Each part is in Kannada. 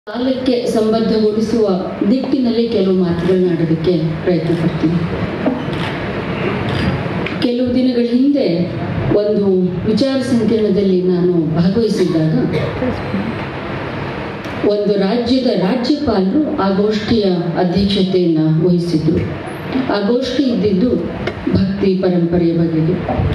ಕಾಲಕ್ಕೆ ಸಂಬದ್ಧಗೊಳಿಸುವ ದಿಕ್ಕಿನಲ್ಲಿ ಕೆಲವು ಮಾತುಗಳನ್ನ ಆಡೋದಕ್ಕೆ ಪ್ರಯತ್ನ ಪಡ್ತೀನಿ ಕೆಲವು ದಿನಗಳ ಹಿಂದೆ ಒಂದು ವಿಚಾರ ಸಂಕಿರಣದಲ್ಲಿ ನಾನು ಭಾಗವಹಿಸಿದ್ದಾಗ ಒಂದು ರಾಜ್ಯದ ರಾಜ್ಯಪಾಲರು ಆ ಗೋಷ್ಠಿಯ ಅಧ್ಯಕ್ಷತೆಯನ್ನು ವಹಿಸಿದ್ರು ಆ ಗೋಷ್ಠಿ ಇದ್ದಿದ್ದು ಭಕ್ತಿ ಪರಂಪರೆಯ ಬಗೆಗೆ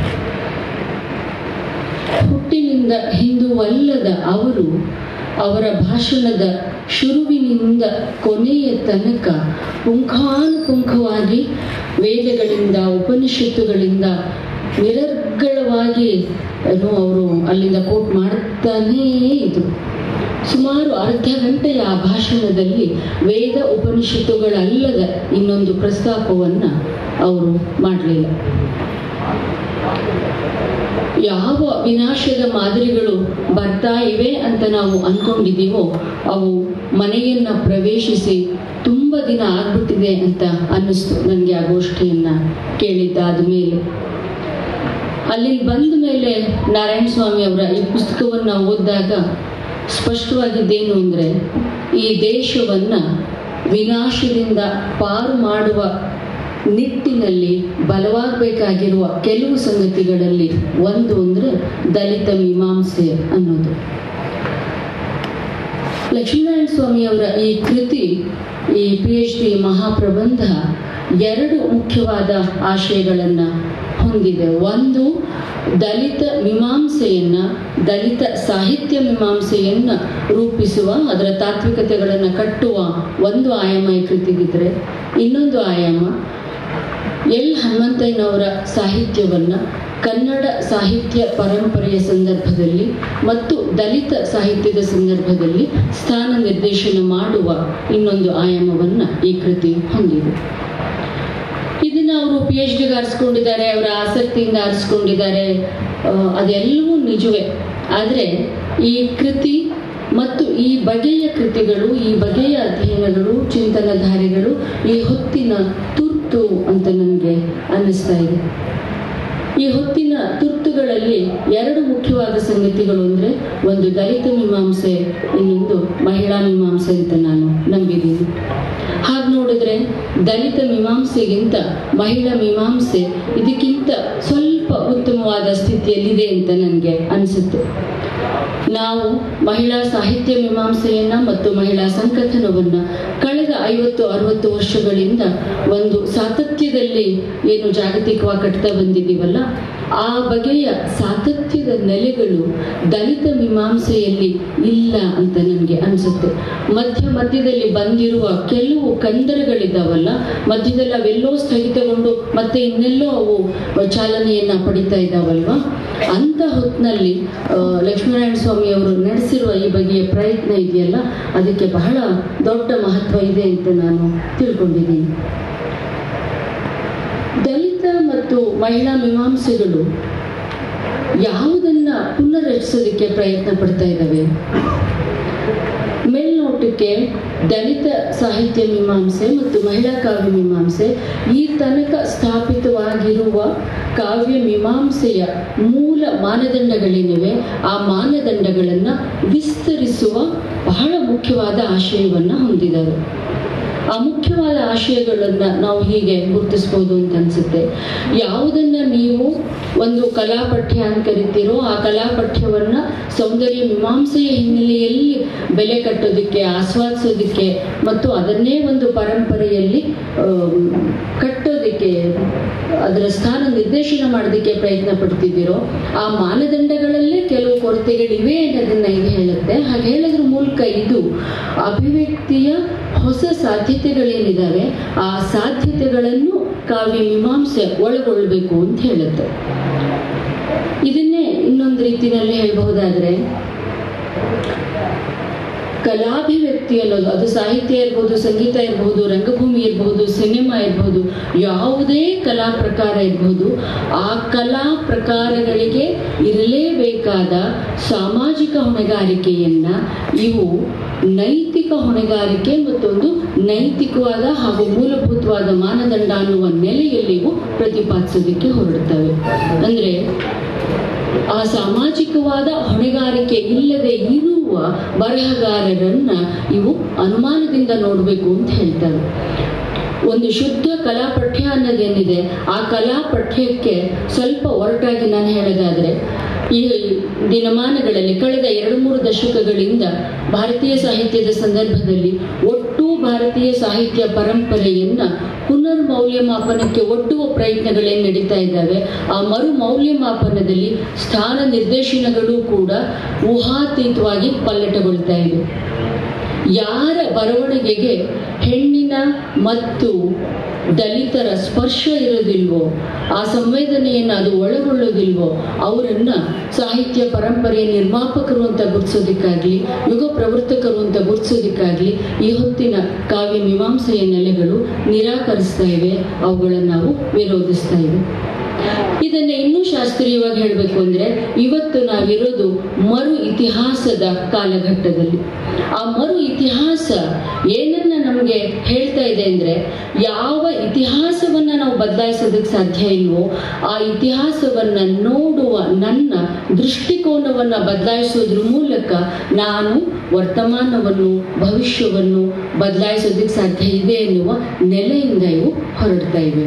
ಹುಟ್ಟಿನಿಂದ ಹಿಂದುವಲ್ಲದ ಅವರು ಅವರ ಭಾಷಣದ ಶುರುವಿನಿಂದ ಕೊನೆಯ ತನಕ ಪುಂಖಾನುಪುಂಖವಾಗಿ ವೇದಗಳಿಂದ ಉಪನಿಷತ್ತುಗಳಿಂದ ನಿರರ್ಗಳವಾಗಿ ಏನು ಅವರು ಅಲ್ಲಿಂದ ಕೋಟ್ ಮಾಡ್ತಾನೇ ಇದ್ರು ಸುಮಾರು ಅರ್ಧ ಗಂಟೆಯ ಆ ಭಾಷಣದಲ್ಲಿ ವೇದ ಉಪನಿಷತ್ತುಗಳಲ್ಲದ ಇನ್ನೊಂದು ಪ್ರಸ್ತಾಪವನ್ನು ಅವರು ಮಾಡಲಿಲ್ಲ ಯಾವ ವಿನಾಶದ ಮಾದರಿಗಳು ಬರ್ತಾ ಇವೆ ಅಂತ ನಾವು ಅನ್ಕೊಂಡಿದ್ದೀವೋ ಅವು ಮನೆಯನ್ನ ಪ್ರವೇಶಿಸಿ ತುಂಬ ದಿನ ಆಗ್ಬಿಟ್ಟಿದೆ ಅಂತ ಅನ್ನಿಸ್ತು ನನಗೆ ಆ ಗೋಷ್ಠಿಯನ್ನ ಕೇಳಿದ್ದಾದ ಮೇಲೆ ಅಲ್ಲಿ ಬಂದ ಮೇಲೆ ನಾರಾಯಣ ಸ್ವಾಮಿ ಅವರ ಈ ಪುಸ್ತಕವನ್ನ ಓದಿದಾಗ ಸ್ಪಷ್ಟವಾಗಿದ್ದೇನು ಅಂದರೆ ಈ ದೇಶವನ್ನ ವಿನಾಶದಿಂದ ಪಾರು ಮಾಡುವ ನಿಟ್ಟಿನಲ್ಲಿ ಬಲವಾಗಬೇಕಾಗಿರುವ ಕೆಲವು ಸಂಗತಿಗಳಲ್ಲಿ ಒಂದು ಅಂದರೆ ದಲಿತ ಮೀಮಾಂಸೆ ಅನ್ನೋದು ಲಕ್ಷ್ಮೀನಾರಾಯಣ ಸ್ವಾಮಿ ಅವರ ಈ ಕೃತಿ ಈ ಪಿ ಎಚ್ ಡಿ ಮಹಾಪ್ರಬಂಧ ಎರಡು ಮುಖ್ಯವಾದ ಆಶಯಗಳನ್ನು ಹೊಂದಿದೆ ಒಂದು ದಲಿತ ಮೀಮಾಂಸೆಯನ್ನ ದಲಿತ ಸಾಹಿತ್ಯ ಮೀಮಾಂಸೆಯನ್ನ ರೂಪಿಸುವ ಅದರ ತಾತ್ವಿಕತೆಗಳನ್ನು ಕಟ್ಟುವ ಒಂದು ಆಯಾಮ ಈ ಕೃತಿಗಿದ್ರೆ ಇನ್ನೊಂದು ಆಯಾಮ ಎಲ್ ಹನುಮಂತಯ್ಯನವರ ಸಾಹಿತ್ಯವನ್ನ ಕನ್ನಡ ಸಾಹಿತ್ಯ ಪರಂಪರೆಯ ಸಂದರ್ಭದಲ್ಲಿ ಮತ್ತು ದಲಿತ ಸಾಹಿತ್ಯದ ಸಂದರ್ಭದಲ್ಲಿ ಸ್ಥಾನ ನಿರ್ದೇಶನ ಮಾಡುವ ಇನ್ನೊಂದು ಆಯಾಮವನ್ನ ಈ ಕೃತಿ ಹೊಂದಿದೆ ಇದನ್ನ ಅವರು ಪಿ ಎಚ್ ಡಿಗೆ ಆರಿಸ್ಕೊಂಡಿದ್ದಾರೆ ಅವರ ಆಸಕ್ತಿಯಿಂದ ಆರಿಸ್ಕೊಂಡಿದ್ದಾರೆ ಆ, ಅದೆಲ್ಲವೂ ನಿಜವೇ ಆದರೆ ಈ ಕೃತಿ ಮತ್ತು ಈ ಬಗೆಯ ಕೃತಿಗಳು ಈ ಬಗೆಯ ಅಧ್ಯಯನಗಳು ಚಿಂತನಧಾರೆಗಳು ಈ ಹೊತ್ತಿನ ತುರ್ತು ಅಂತ ನನಗೆ ಅನ್ನಿಸ್ತಾ ಇದೆ ಈ ಹೊತ್ತಿನ ತುರ್ತುಗಳಲ್ಲಿ ಎರಡು ಮುಖ್ಯವಾದ ಸಂಗತಿಗಳು ಅಂದರೆ ಒಂದು ದಲಿತ ಮೀಮಾಂಸೆ ಇನ್ನೊಂದು ಮಹಿಳಾ ಮೀಮಾಂಸೆ ಅಂತ ನಾನು ನಂಬಿದ್ದೀನಿ ಹಾಗೆ ನೋಡಿದ್ರೆ ದಲಿತ ಮೀಮಾಂಸೆಗಿಂತ ಮಹಿಳಾ ಮೀಮಾಂಸೆ ಇದಕ್ಕಿಂತ ಸ್ವಲ್ಪ ಉತ್ತಮವಾದ ಸ್ಥಿತಿಯಲ್ಲಿದೆ ಅಂತ ನನಗೆ ಅನಿಸುತ್ತೆ ನಾವು ಮಹಿಳಾ ಸಾಹಿತ್ಯ ಮೀಮಾಂಸೆಯನ್ನ ಮತ್ತು ಮಹಿಳಾ ಸಂಕಥನವನ್ನ ಕಳೆದ ಐವತ್ತು ಅರವತ್ತು ವರ್ಷಗಳಿಂದ ಒಂದು ಸಾತತ್ಯದಲ್ಲಿ ಏನು ಜಾಗತಿಕವಾಗಿ ಕಟ್ತಾ ಬಂದಿದ್ದೀವಲ್ಲ ಆ ಬಗೆಯ ಸಾತತ್ಯದ ನೆಲೆಗಳು ದಲಿತ ಮೀಮಾಂಸೆಯಲ್ಲಿ ಇಲ್ಲ ಅಂತ ನನಗೆ ಅನಿಸುತ್ತೆ ಮಧ್ಯ ಮಧ್ಯದಲ್ಲಿ ಬಂದಿರುವ ಕೆಲವು ಕಂದರಗಳಿದ್ದಾವಲ್ಲ ಮಧ್ಯದಲ್ಲಿ ಅವೆಲ್ಲೋ ಸ್ಥಗಿತಗೊಂಡು ಮತ್ತೆ ಇನ್ನೆಲ್ಲೋ ಅವು ಚಾಲನೆಯನ್ನ ಪಡಿತಾ ಇದ್ದಾವಲ್ವಾ ಅಂತ ಹೊತ್ತಿನಲ್ಲಿ ಆ, ಲಕ್ಷ್ಮೀನಾರಾಯಣ ಸ್ವಾಮಿ ಅವರು ನಡೆಸಿರುವ ಈ ಬಗೆಯ ಪ್ರಯತ್ನ ಇದೆಯಲ್ಲ ಅದಕ್ಕೆ ಬಹಳ ದೊಡ್ಡ ಮಹತ್ವ ಇದೆ ಅಂತ ನಾನು ತಿಳ್ಕೊಂಡಿದ್ದೀನಿ ದಲಿತ ಮತ್ತು ಮಹಿಳಾ ಮೀಮಾಂಸೆಗಳು ಯಾವುದನ್ನ ಪುನರ್ರಚಿಸೋದಕ್ಕೆ ಪ್ರಯತ್ನ ಪಡ್ತಾ ಇದ್ದಾವೆ ಮೇಲ್ನೋಟಕ್ಕೆ ದಲಿತ ಸಾಹಿತ್ಯ ಮೀಮಾಂಸೆ ಮತ್ತು ಮಹಿಳಾ ಕಾವ್ಯ ಮೀಮಾಂಸೆ ಈ ತನಕ ಸ್ಥಾಪಿತವಾಗಿರುವ ಕಾವ್ಯ ಮೀಮಾಂಸೆಯ ಮೂಲ ಮಾನದಂಡಗಳೇನಿವೆ ಆ ಮಾನದಂಡಗಳನ್ನು ವಿಸ್ತರಿಸುವ ಬಹಳ ಮುಖ್ಯವಾದ ಆಶಯವನ್ನು ಹೊಂದಿದ್ದಾರೆ ಆ ಮುಖ್ಯವಾದ ಆಶಯಗಳನ್ನ ನಾವು ಹೀಗೆ ಗುರುತಿಸ್ಬೋದು ಅಂತ ಅನ್ಸುತ್ತೆ ಯಾವುದನ್ನ ನೀವು ಒಂದು ಕಲಾ ಪಠ್ಯ ಅಂತ ಕರಿತೀರೋ ಆ ಕಲಾ ಪಠ್ಯವನ್ನ ಸೌಂದರ್ಯ ಮೀಮಾಂಸೆಯ ಹಿನ್ನೆಲೆಯಲ್ಲಿ ಬೆಲೆ ಕಟ್ಟೋದಕ್ಕೆ ಆಸ್ವಾದಿಸೋದಕ್ಕೆ ಮತ್ತು ಅದನ್ನೇ ಒಂದು ಪರಂಪರೆಯಲ್ಲಿ ಆಮ್, ಕಟ್ಟೋದಕ್ಕೆ ಅದರ ಸ್ಥಾನ ನಿರ್ದೇಶನ ಮಾಡೋದಕ್ಕೆ ಪ್ರಯತ್ನ ಪಡ್ತಿದ್ದೀರೋ ಆ ಮಾನದಂಡಗಳಲ್ಲೇ ಕೆಲವು ಕೊರತೆಗಳಿವೆ ಅನ್ನೋದನ್ನ ಇದು ಹೇಳುತ್ತೆ ಹಾಗೆ ಹೇಳೋದ್ರ ಮೂಲಕ ಇದು ಅಭಿವ್ಯಕ್ತಿಯ ಹೊಸ ಸಾಧ್ಯತೆಗಳೇನಿದ್ದಾವೆ ಆ ಸಾಧ್ಯತೆಗಳನ್ನು ಕಾವ್ಯ ಮೀಮಾಂಸೆ ಒಳಗೊಳ್ಬೇಕು ಅಂತ ಹೇಳುತ್ತೆ ಇದನ್ನೇ ಇನ್ನೊಂದು ರೀತಿಯಲ್ಲಿ ಹೇಳಬಹುದಾದ್ರೆ ಕಲಾಭಿವ್ಯಕ್ತಿ ಅನ್ನೋದು ಅದು ಸಾಹಿತ್ಯ ಇರ್ಬೋದು ಸಂಗೀತ ಇರ್ಬೋದು ರಂಗಭೂಮಿ ಇರ್ಬೋದು ಸಿನಿಮಾ ಇರ್ಬೋದು ಯಾವುದೇ ಕಲಾ ಪ್ರಕಾರ ಇರ್ಬೋದು ಆ ಕಲಾ ಪ್ರಕಾರಗಳಿಗೆ ಇರಲೇಬೇಕಾದ ಸಾಮಾಜಿಕ ಹೊಣೆಗಾರಿಕೆಯನ್ನ ಇವು ನೈತಿಕ ಹೊಣೆಗಾರಿಕೆ ಮತ್ತೊಂದು ನೈತಿಕವಾದ ಹಾಗೂ ಮೂಲಭೂತವಾದ ಮಾನದಂಡ ಅನ್ನುವ ನೆಲೆಯಲ್ಲಿ ಇವು ಪ್ರತಿಪಾದಿಸೋದಕ್ಕೆ ಹೊರಡುತ್ತವೆ ಅಂದ್ರೆ ಆ ಸಾಮಾಜಿಕವಾದ ಹೊಣೆಗಾರಿಕೆ ಇಲ್ಲದೆ ಇರುವ ಬರಹಗಾರರನ್ನ ಇವು ಅನುಮಾನದಿಂದ ನೋಡಬೇಕು ಅಂತ ಹೇಳ್ತಾರೆ ಒಂದು ಶುದ್ಧ ಕಲಾ ಪಠ್ಯ ಅನ್ನೋದೇನಿದೆ ಆ ಕಲಾ ಪಠ್ಯಕ್ಕೆ ಸ್ವಲ್ಪ ಒರಟಾಗಿ ನಾನು ಹೇಳೋದಾದ್ರೆ ಈ ದಿನಮಾನಗಳಲ್ಲಿ ಕಳೆದ ಎರಡು ಮೂರು ದಶಕಗಳಿಂದ ಭಾರತೀಯ ಸಾಹಿತ್ಯದ ಸಂದರ್ಭದಲ್ಲಿ ಒಟ್ಟು ಭಾರತೀಯ ಸಾಹಿತ್ಯ ಪರಂಪರೆಯನ್ನ ಪುನರ್ ಮೌಲ್ಯಮಾಪನಕ್ಕೆ ಒಡ್ಡುವ ಪ್ರಯತ್ನಗಳೇನು ನಡೀತಾ ಇದ್ದಾವೆ ಆ ಮರು ಮೌಲ್ಯಮಾಪನದಲ್ಲಿ ಸ್ಥಾನ ನಿರ್ದೇಶನಗಳು ಕೂಡ ಊಹಾತೀತವಾಗಿ ಪಲ್ಲಟಗೊಳ್ತಾ ಇವೆ ಯಾರ ಬರವಣಿಗೆಗೆ ಹೆಣ್ಣಿನ ಮತ್ತು ದಲಿತರ ಸ್ಪರ್ಶ ಇರೋದಿಲ್ವೋ ಆ ಸಂವೇದನೆಯನ್ನು ಅದು ಒಳಗೊಳ್ಳೋದಿಲ್ವೋ ಅವರನ್ನ ಸಾಹಿತ್ಯ ಪರಂಪರೆಯ ನಿರ್ಮಾಪಕರು ಅಂತ ಗುರುತಿಸೋದಕ್ಕಾಗ್ಲಿ ಯುಗ ಪ್ರವರ್ತಕರು ಅಂತ ಗುರುತಿಸೋದಕ್ಕಾಗ್ಲಿ ಈ ಹೊತ್ತಿನ ಕಾವ್ಯ ಮೀಮಾಂಸೆಯ ನೆಲೆಗಳು ನಿರಾಕರಿಸ್ತಾ ಇವೆ ಅವುಗಳನ್ನು ನಾವು ವಿರೋಧಿಸ್ತಾ ಇವೆ ಇದನ್ನ ಇನ್ನೂ ಶಾಸ್ತ್ರೀಯವಾಗಿ ಹೇಳಬೇಕು ಅಂದ್ರೆ ಇವತ್ತು ನಾವಿರೋದು ಮರು ಇತಿಹಾಸದ ಕಾಲಘಟ್ಟದಲ್ಲಿ ಆ ಮರು ಇತಿಹಾಸ ಏನನ್ನ ನಮಗೆ ಹೇಳ್ತಾ ಇದೆ ಅಂದ್ರೆ ಯಾವ ಇತಿಹಾಸವನ್ನ ನಾವು ಬದಲಾಯಿಸೋದಕ್ಕೆ ಸಾಧ್ಯ ಇಲ್ವೋ ಆ ಇತಿಹಾಸವನ್ನ ನೋಡುವ ನನ್ನ ದೃಷ್ಟಿಕೋನವನ್ನ ಬದಲಾಯಿಸೋದ್ರ ಮೂಲಕ ನಾನು ವರ್ತಮಾನವನ್ನು ಭವಿಷ್ಯವನ್ನು ಬದಲಾಯಿಸೋದಕ್ಕೆ ಸಾಧ್ಯ ಇದೆ ಎನ್ನುವ ನೆಲೆಯಿಂದ ಇವು ಹೊರಡ್ತಾ ಇವೆ